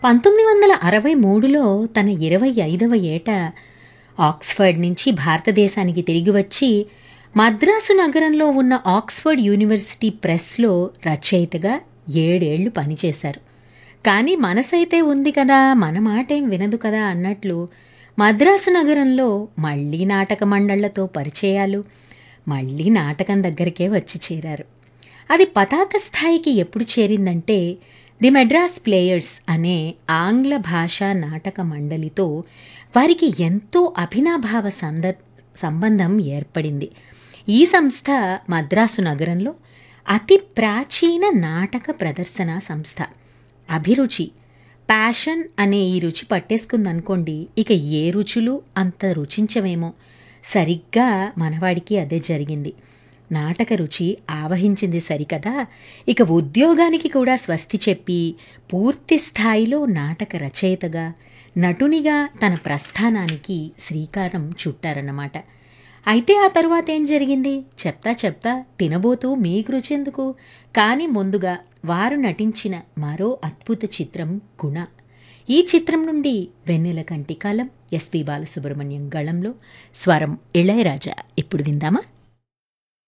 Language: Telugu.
పంతొమ్మిది వందల అరవై మూడులో తన ఇరవై ఐదవ ఏట ఆక్స్ఫర్డ్ నుంచి భారతదేశానికి తిరిగి వచ్చి మద్రాసు నగరంలో ఉన్న ఆక్స్ఫర్డ్ యూనివర్సిటీ ప్రెస్లో రచయితగా ఏడేళ్లు పనిచేశారు కానీ మనసైతే ఉంది కదా మన మాటేం వినదు కదా అన్నట్లు మద్రాసు నగరంలో మళ్ళీ నాటక మండళ్లతో పరిచయాలు మళ్ళీ నాటకం దగ్గరికే వచ్చి చేరారు అది పతాక స్థాయికి ఎప్పుడు చేరిందంటే ది మెడ్రాస్ ప్లేయర్స్ అనే ఆంగ్ల భాషా నాటక మండలితో వారికి ఎంతో అభినాభావ సందర్ సంబంధం ఏర్పడింది ఈ సంస్థ మద్రాసు నగరంలో అతి ప్రాచీన నాటక ప్రదర్శన సంస్థ అభిరుచి ప్యాషన్ అనే ఈ రుచి పట్టేసుకుందనుకోండి ఇక ఏ రుచులు అంత రుచించవేమో సరిగ్గా మనవాడికి అదే జరిగింది నాటక రుచి ఆవహించింది సరికదా ఇక ఉద్యోగానికి కూడా స్వస్తి చెప్పి పూర్తి స్థాయిలో నాటక రచయితగా నటునిగా తన ప్రస్థానానికి శ్రీకారం చుట్టారన్నమాట అయితే ఆ తరువాత ఏం జరిగింది చెప్తా చెప్తా తినబోతూ మీకు రుచెందుకు కానీ ముందుగా వారు నటించిన మరో అద్భుత చిత్రం గుణ ఈ చిత్రం నుండి వెన్నెల కంటి కాలం ఎస్పి బాలసుబ్రహ్మణ్యం గళంలో స్వరం ఇళయరాజా ఇప్పుడు విందామా